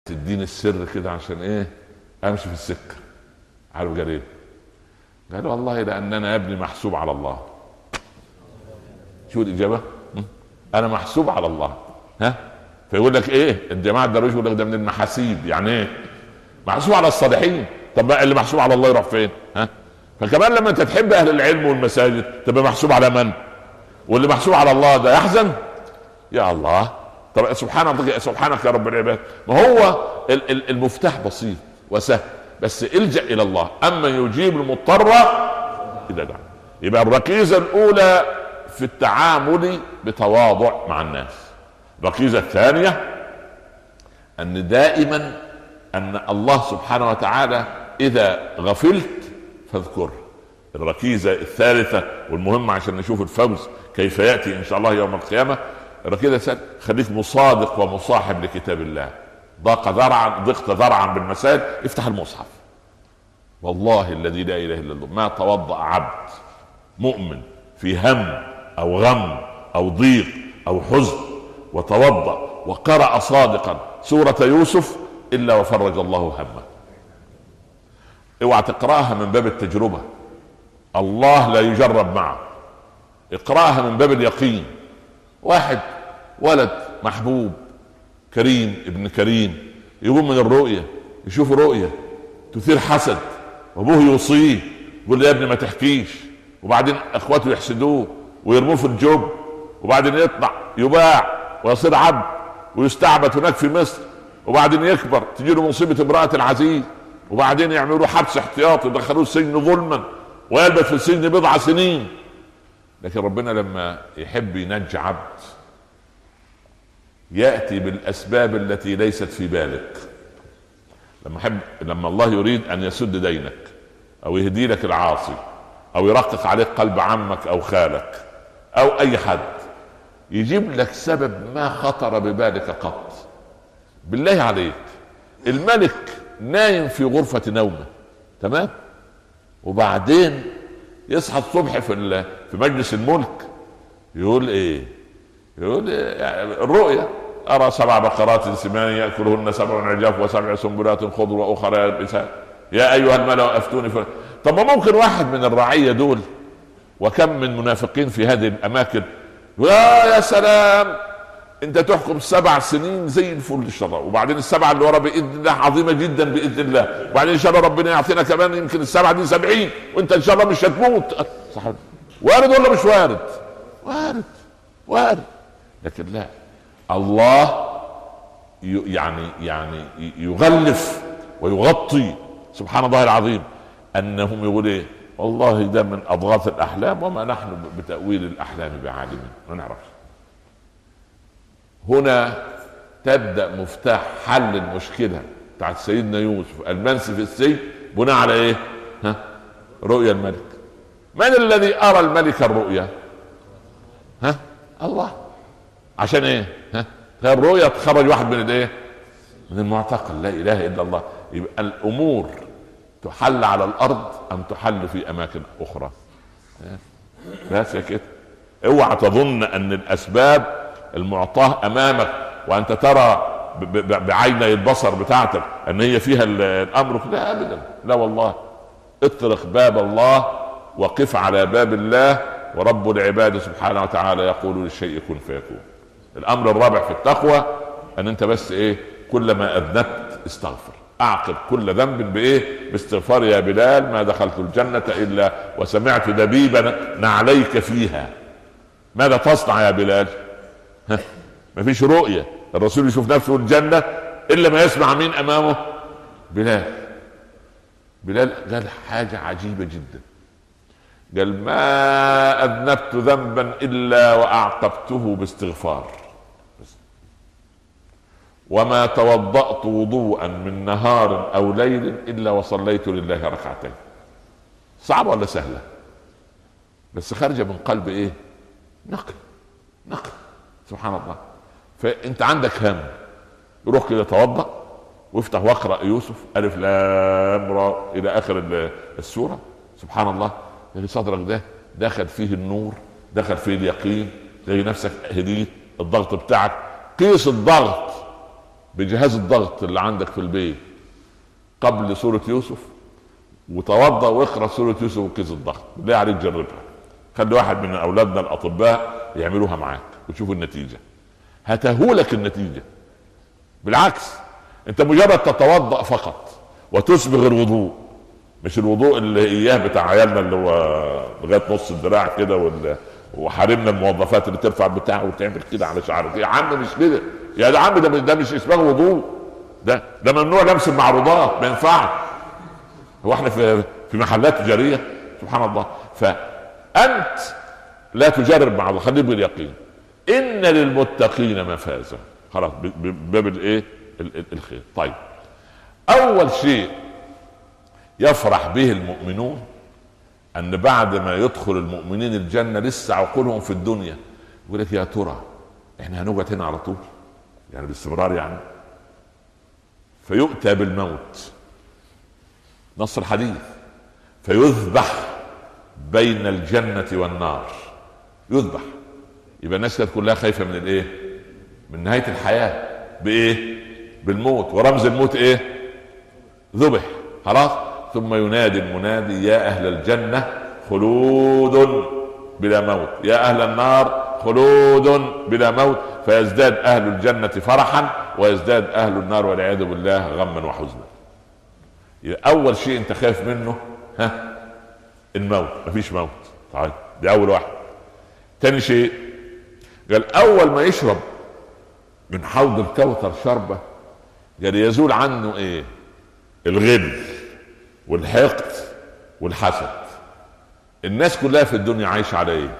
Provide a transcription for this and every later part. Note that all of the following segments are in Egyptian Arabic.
تديني السر كده عشان ايه امشي في السكه عارف قال ايه قال والله لاننا يا ابني محسوب على الله شو الاجابه انا محسوب على الله ها فيقول لك ايه الجماعه الدرويش يقول لك ده من المحاسيب يعني ايه محسوب على الصالحين طب بقى اللي محسوب على الله يروح فين ها فكمان لما انت تحب اهل العلم والمساجد تبقى محسوب على من واللي محسوب على الله ده يحزن يا الله طب سبحانك سبحانك يا رب العباد ما هو المفتاح بسيط وسهل بس الجا الى الله اما يجيب المضطر اذا دعا يبقى الركيزه الاولى في التعامل بتواضع مع الناس الركيزه الثانيه ان دائما ان الله سبحانه وتعالى اذا غفلت فاذكره الركيزه الثالثه والمهمه عشان نشوف الفوز كيف ياتي ان شاء الله يوم القيامه الركيزه خليك مصادق ومصاحب لكتاب الله ضاق ذرعا ضقت ذرعا بالمساجد افتح المصحف والله الذي لا اله الا الله ما توضا عبد مؤمن في هم او غم او ضيق او حزن وتوضا وقرا صادقا سوره يوسف الا وفرج الله همه اوعى تقراها من باب التجربه الله لا يجرب معه اقراها من باب اليقين واحد ولد محبوب كريم ابن كريم يقوم من الرؤية يشوف رؤية تثير حسد وابوه يوصيه يقول له يا ابني ما تحكيش وبعدين اخواته يحسدوه ويرموه في الجب وبعدين يطلع يباع ويصير عبد ويستعبد هناك في مصر وبعدين يكبر تجي له مصيبه امراه العزيز وبعدين يعملوا له حبس احتياطي يدخلوه السجن ظلما ويلبث في السجن بضع سنين لكن ربنا لما يحب ينجي عبد ياتي بالاسباب التي ليست في بالك لما حب لما الله يريد ان يسد دينك او يهدي لك العاصي او يرقق عليك قلب عمك او خالك او اي حد يجيب لك سبب ما خطر ببالك قط بالله عليك الملك نايم في غرفة نومه تمام وبعدين يصحى الصبح في في مجلس الملك يقول ايه يقول إيه؟ يعني الرؤيا ارى سبع بقرات سمان ياكلهن سبع عجاف وسبع سنبلات خضر واخرى يابسات يا ايها الملا افتوني ف... طب ما ممكن واحد من الرعيه دول وكم من منافقين في هذه الاماكن يا يا سلام انت تحكم سبع سنين زي الفل ان شاء الله وبعدين السبعه اللي ورا باذن الله عظيمه جدا باذن الله وبعدين ان شاء الله ربنا يعطينا كمان يمكن السبعه دي سبعين وانت ان شاء الله مش هتموت صح وارد ولا مش وارد؟ وارد وارد لكن لا الله يعني يعني يغلف ويغطي سبحان الله العظيم انهم يقول ايه والله ده من اضغاث الاحلام وما نحن بتاويل الاحلام بعالمين ما نعرفش هنا تبدا مفتاح حل المشكله بتاعت سيدنا يوسف المنسي في السجن بناء على ايه؟ ها؟ رؤيا الملك من الذي ارى الملك الرؤيا؟ ها؟ الله عشان ايه؟ ها؟ الرؤيا تخرج واحد من الايه؟ من المعتقل لا اله الا الله يبقى الامور تحل على الارض ام تحل في اماكن اخرى بس كده اوعى تظن ان الاسباب المعطاه امامك وانت ترى بعيني البصر بتاعتك ان هي فيها الامر لا ابدا لا والله اطرق باب الله وقف على باب الله ورب العباد سبحانه وتعالى يقول للشيء كن فيكون الامر الرابع في التقوى ان انت بس ايه كلما اذنبت استغفر اعقب كل ذنب بايه باستغفار يا بلال ما دخلت الجنه الا وسمعت دبيب نعليك فيها ماذا تصنع يا بلال ما فيش رؤية الرسول يشوف نفسه الجنة إلا ما يسمع مين أمامه بلال بلال قال حاجة عجيبة جدا قال ما أذنبت ذنبا إلا وأعقبته باستغفار وما توضأت وضوءا من نهار أو ليل إلا وصليت لله ركعتين صعبة ولا سهلة بس خارجة من قلب إيه نقل نقل سبحان الله فانت عندك هم روح كده توضا وافتح واقرا يوسف الف لام را الى اخر السوره سبحان الله اللي صدرك ده دخل فيه النور دخل فيه اليقين تلاقي نفسك هديت الضغط بتاعك قيس الضغط بجهاز الضغط اللي عندك في البيت قبل سورة يوسف وتوضا واقرا سوره يوسف وكيس الضغط بالله عليك جربها خلي واحد من اولادنا الاطباء يعملوها معاك وتشوف النتيجه هتهولك النتيجه بالعكس انت مجرد تتوضا فقط وتسبغ الوضوء مش الوضوء اللي اياه بتاع عيالنا اللي هو لغايه نص الدراع كده وحارمنا الموظفات اللي ترفع بتاع وتعمل كده على شعرك يا عم مش كده يا عم ده ده مش اسمه وضوء ده ده ممنوع لمس المعروضات ما ينفعش هو احنا في في محلات تجاريه سبحان الله فانت لا تجرب مع الله خليك باليقين ان للمتقين مفازا خلاص باب الايه الخير طيب اول شيء يفرح به المؤمنون ان بعد ما يدخل المؤمنين الجنه لسه عقولهم في الدنيا يقول لك يا ترى احنا هنقعد هنا على طول يعني باستمرار يعني فيؤتى بالموت نص الحديث فيذبح بين الجنة والنار يذبح يبقى الناس كانت كلها خايفة من الايه؟ من نهاية الحياة بإيه؟ بالموت ورمز الموت إيه؟ ذبح خلاص ثم ينادي المنادي يا أهل الجنة خلود بلا موت يا أهل النار خلود بلا موت فيزداد أهل الجنة فرحا ويزداد أهل النار والعياذ بالله غما وحزنا اول شيء انت خايف منه ها الموت مفيش موت طيب دي اول واحد تاني شيء قال اول ما يشرب من حوض الكوثر شربه قال يزول عنه ايه الغل والحقد والحسد الناس كلها في الدنيا عايشه على ايه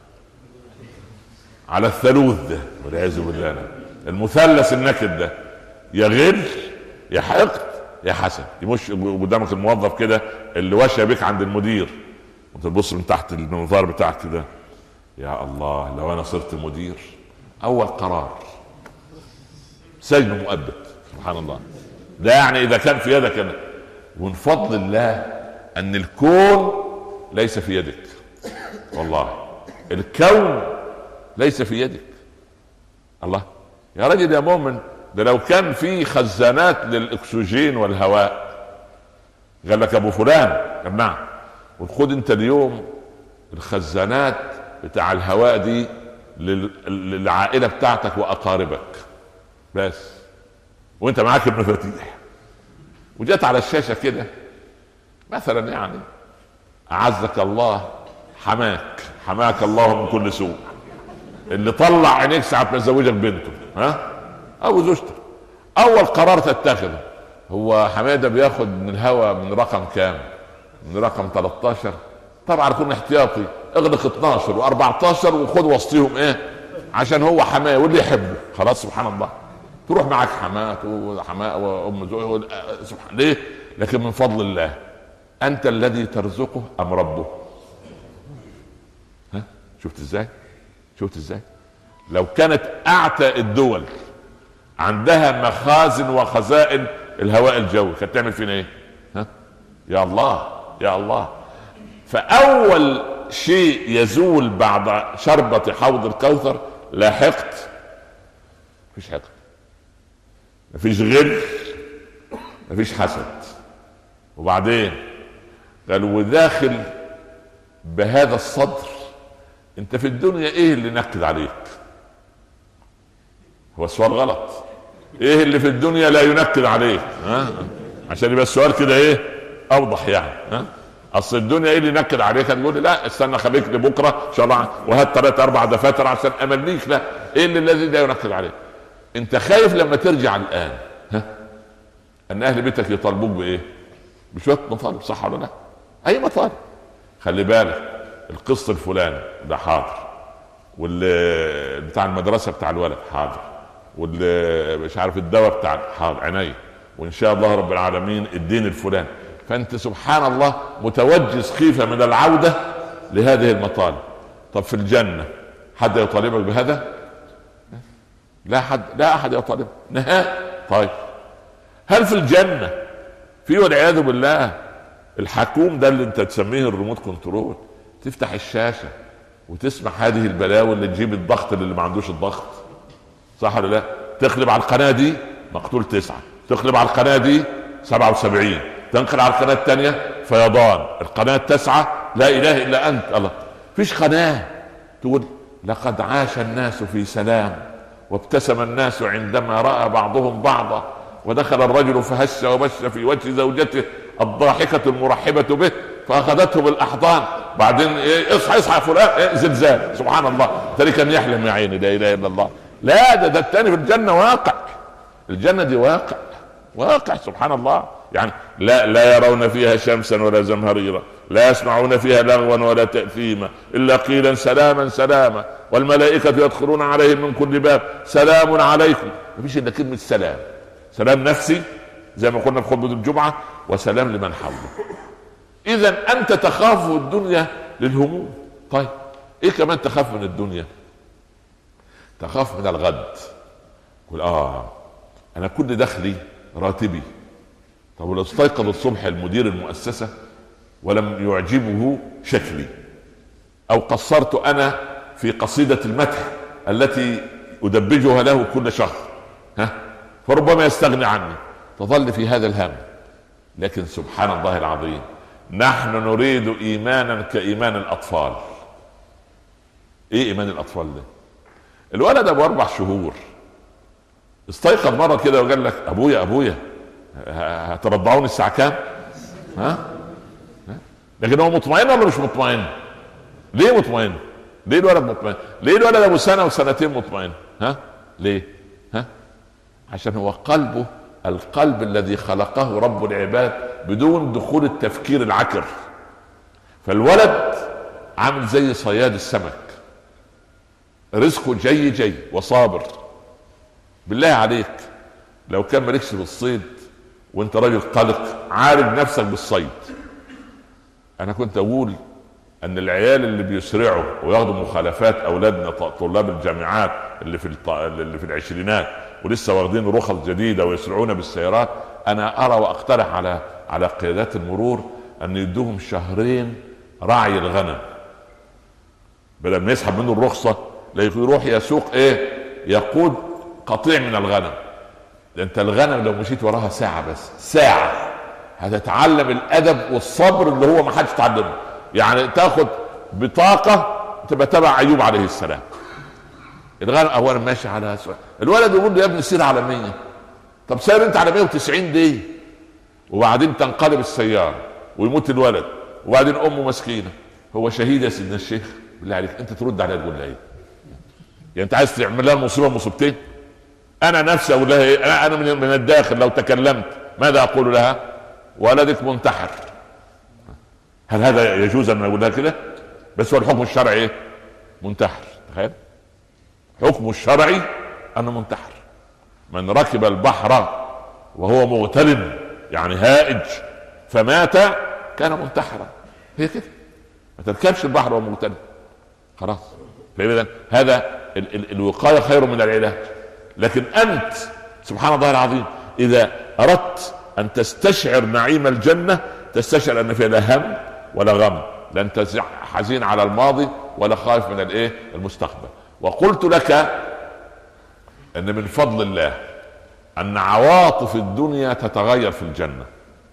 على الثالوث ده والعياذ بالله المثلث النكد ده يا غل يا حقد يا حسن يمش قدامك الموظف كده اللي واشى بك عند المدير وانت تبص من تحت المنظار بتاعك كده يا الله لو انا صرت مدير اول قرار سجن مؤبد سبحان الله ده يعني اذا كان في يدك أنا. ومن فضل الله ان الكون ليس في يدك والله الكون ليس في يدك الله يا رجل يا مؤمن ده لو كان في خزانات للاكسجين والهواء قال لك ابو فلان قال نعم وخد انت اليوم الخزانات بتاع الهواء دي للعائله بتاعتك واقاربك بس وانت معاك المفاتيح وجت على الشاشه كده مثلا يعني اعزك الله حماك حماك الله من كل سوء اللي طلع عينيك ساعه ما تزوجك بنته ها او زوجته اول قرار تتخذه هو حماده بياخد من الهواء من رقم كام من رقم 13 طبعا يكون احتياطي اغلق 12 و14 وخد وسطيهم ايه عشان هو حماه واللي يحبه خلاص سبحان الله تروح معك حماه وحماه وام زوجه سبحان ليه لكن من فضل الله انت الذي ترزقه ام ربه ها شفت ازاي شفت ازاي لو كانت اعتى الدول عندها مخازن وخزائن الهواء الجوي كانت تعمل فينا ايه؟ ها؟ يا الله يا الله فاول شيء يزول بعد شربة حوض الكوثر لا حقد مفيش حقد مفيش غل مفيش حسد وبعدين قال وداخل بهذا الصدر انت في الدنيا ايه اللي نكد عليك هو السؤال غلط ايه اللي في الدنيا لا ينكد عليه ها عشان يبقى السؤال كده ايه اوضح يعني ها اصل الدنيا ايه اللي ينكد عليك هتقول لي لا استنى خليك لبكره ان شاء الله وهات ثلاث اربع دفاتر عشان امليك لا ايه اللي الذي لا ينكد عليك انت خايف لما ترجع الان ها ان اهل بيتك يطالبوك بايه بشويه مطالب صح ولا لا اي مطالب خلي بالك القسط الفلاني ده حاضر واللي بتاع المدرسه بتاع الولد حاضر واللي مش عارف الدواء بتاع حاضر عيني وان شاء الله رب العالمين الدين الفلاني فانت سبحان الله متوجس خيفه من العوده لهذه المطالب طب في الجنه حد يطالبك بهذا؟ لا حد لا احد يطالب نهائي طيب هل في الجنه في والعياذ بالله الحكوم ده اللي انت تسميه الريموت كنترول تفتح الشاشه وتسمع هذه البلاوي اللي تجيب الضغط اللي ما عندوش الضغط صح ولا لا؟ تقلب على القناه دي مقتول تسعه تقلب على القناه دي 77 تنقل على القناه الثانيه فيضان القناه التاسعه لا اله الا انت الله فيش قناه تقول لقد عاش الناس في سلام وابتسم الناس عندما راى بعضهم بعضا ودخل الرجل فهش وبش في وجه زوجته الضاحكه المرحبه به فاخذته بالاحضان بعدين إيه اصحى اصحى فلان إيه زلزال سبحان الله تاري كان يحلم يا عيني لا اله الا الله لا ده ده الثاني في الجنه واقع الجنه دي واقع واقع سبحان الله يعني لا لا يرون فيها شمسا ولا زمهريرا لا يسمعون فيها لغوا ولا تأثيما إلا قيلا سلاما سلاما والملائكة يدخلون عليهم من كل باب سلام عليكم ما فيش إلا كلمة سلام سلام نفسي زي ما قلنا في خطبة الجمعة وسلام لمن حوله إذا أنت تخاف الدنيا للهموم طيب إيه كمان تخاف من الدنيا تخاف من الغد قل آه أنا كل دخلي راتبي طب ولو استيقظ الصبح المدير المؤسسة ولم يعجبه شكلي أو قصرت أنا في قصيدة المدح التي أدبجها له كل شهر ها فربما يستغني عني تظل في هذا الهم لكن سبحان الله العظيم نحن نريد ايمانا كايمان الاطفال ايه ايمان الاطفال ده الولد ابو اربع شهور استيقظ مره كده وقال لك ابويا ابويا هترضعوني الساعه كام ها لكن هو مطمئن ولا مش مطمئن ليه مطمئن ليه الولد مطمئن ليه الولد ابو سنه وسنتين مطمئن ها ليه ها عشان هو قلبه القلب الذي خلقه رب العباد بدون دخول التفكير العكر فالولد عامل زي صياد السمك رزقه جي جي وصابر بالله عليك لو كان مالكش بالصيد وانت راجل قلق عارف نفسك بالصيد انا كنت اقول ان العيال اللي بيسرعوا وياخدوا مخالفات اولادنا طلاب الجامعات اللي في اللي في العشرينات ولسه واخدين رخص جديده ويسرعون بالسيارات انا ارى واقترح على على قيادات المرور ان يدوهم شهرين رعي الغنم بدل ما يسحب منه الرخصه يروح يسوق ايه يقود قطيع من الغنم ده انت الغنم لو مشيت وراها ساعه بس ساعه هتتعلم الادب والصبر اللي هو ما حدش اتعلمه يعني تاخد بطاقه تبقى تبع ايوب عليه السلام الغنم اولا ماشي على سؤال الولد يقول له يا ابني سير على 100 طب سير انت على 190 دي وبعدين تنقلب السياره ويموت الولد وبعدين امه مسكينه هو شهيد يا سيدنا الشيخ بالله عليك انت ترد عليها تقول لها ايه؟ يعني انت عايز تعمل لها مصيبه مصيبتين؟ انا نفسي اقول لها ايه؟ انا من من الداخل لو تكلمت ماذا اقول لها؟ ولدك منتحر هل هذا يجوز ان اقول لها كده؟ بس هو الحكم الشرعي ايه؟ منتحر تخيل حكم الشرعي انه منتحر من ركب البحر وهو مغترب يعني هائج فمات كان منتحرا هي كده ما تركبش البحر وهو مغترب خلاص فاذا هذا ال- ال- الوقايه خير من العلاج لكن انت سبحان الله العظيم اذا اردت ان تستشعر نعيم الجنه تستشعر ان فيها لا هم ولا غم لا انت حزين على الماضي ولا خايف من الايه المستقبل وقلت لك ان من فضل الله ان عواطف الدنيا تتغير في الجنه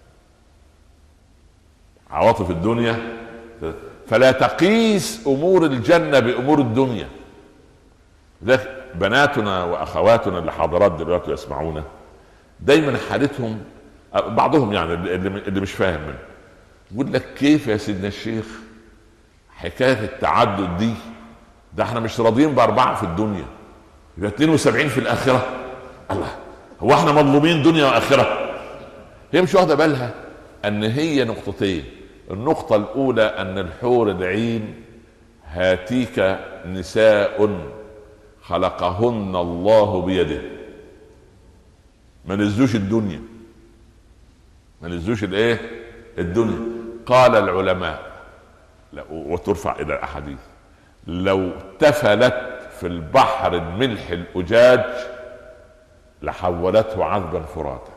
عواطف الدنيا فلا تقيس امور الجنه بامور الدنيا ده بناتنا واخواتنا اللي حاضرات دلوقتي يسمعونا دايما حالتهم بعضهم يعني اللي, اللي مش فاهم منه يقول لك كيف يا سيدنا الشيخ حكايه التعدد دي ده احنا مش راضيين باربعه في الدنيا يبقى 72 في الاخره الله هو احنا مظلومين دنيا واخره هي مش واخده بالها ان هي نقطتين النقطه الاولى ان الحور العين هاتيك نساء خلقهن الله بيده ما نزوش الدنيا ما نزوش الايه الدنيا قال العلماء وترفع الى احاديث لو تفلت في البحر الملح الأجاج لحولته عذبا فراتا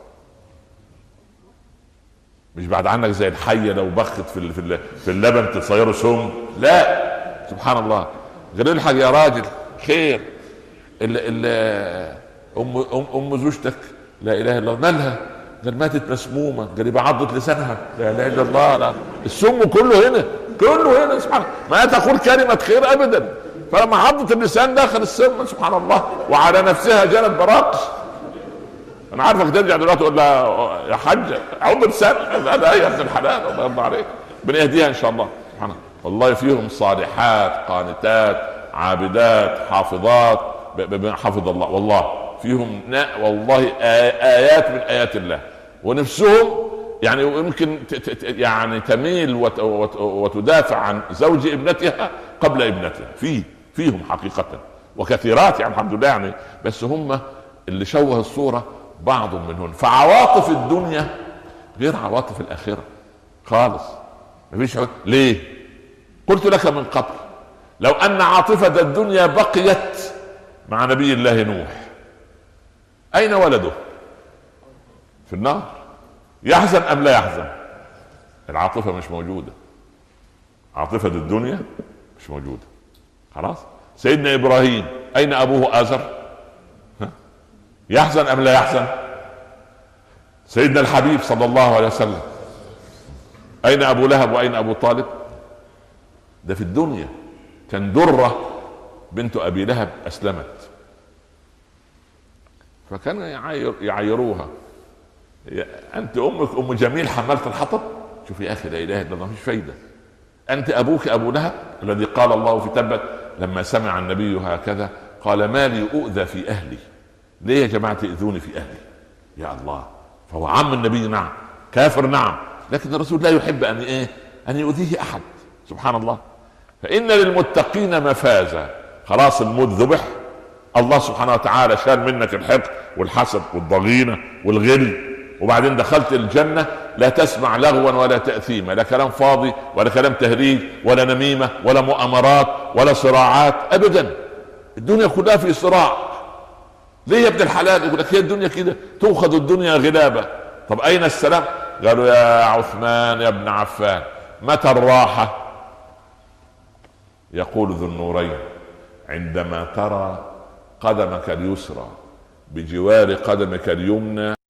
مش بعد عنك زي الحيه لو بخت في في في اللبن تصيره سم لا سبحان الله غير الحق يا راجل خير ال ال ام ام ام زوجتك لا اله الا الله مالها قال ماتت مسمومه قال يبقى عضت لسانها لا اله الا الله لا السم كله هنا كله هنا سبحان ما تقول كلمه خير ابدا فلما عضت اللسان دخل السم سبحان الله وعلى نفسها جنت براقص انا عارفك ترجع دلوقتي تقول لها يا حاج عض لسان هذا يا ابن الحلال الله يرضى عليك بنهديها ان شاء الله سبحان الله والله فيهم صالحات قانتات عابدات حافظات بما حفظ الله والله فيهم والله ايات من ايات الله ونفسهم يعني يمكن يعني تميل وتدافع عن زوج ابنتها قبل ابنتها في فيهم حقيقة وكثيرات يعني الحمد لله يعني بس هم اللي شوه الصورة بعض منهم فعواطف الدنيا غير عواطف الآخرة خالص مفيش ليه قلت لك من قبل لو أن عاطفة الدنيا بقيت مع نبي الله نوح أين ولده في النار يحزن أم لا يحزن العاطفة مش موجودة عاطفة الدنيا مش موجودة خلاص سيدنا إبراهيم أين أبوه آزر يحزن أم لا يحزن سيدنا الحبيب صلى الله عليه وسلم أين أبو لهب وأين أبو طالب ده في الدنيا كان درة بنت أبي لهب أسلمت فكان يعير يعيروها انت امك ام جميل حملت الحطب شوف يا اخي لا اله الا الله مفيش فايده انت ابوك ابو لهب الذي قال الله في تبت لما سمع النبي هكذا قال ما لي اؤذى في اهلي ليه يا جماعه تاذوني في اهلي يا الله فهو عم النبي نعم كافر نعم لكن الرسول لا يحب ان ايه ان يؤذيه احد سبحان الله فان للمتقين مفازا خلاص الموت ذبح الله سبحانه وتعالى شال منك الحقد والحسد والضغينه والغل وبعدين دخلت الجنه لا تسمع لغوا ولا تاثيما لا كلام فاضي ولا كلام تهريج ولا نميمه ولا مؤامرات ولا صراعات ابدا الدنيا كلها في صراع ليه يا ابن الحلال يقول لك هي الدنيا كده تؤخذ الدنيا غلابه طب اين السلام قالوا يا عثمان يا ابن عفان متى الراحه يقول ذو النورين عندما ترى قدمك اليسرى بجوار قدمك اليمنى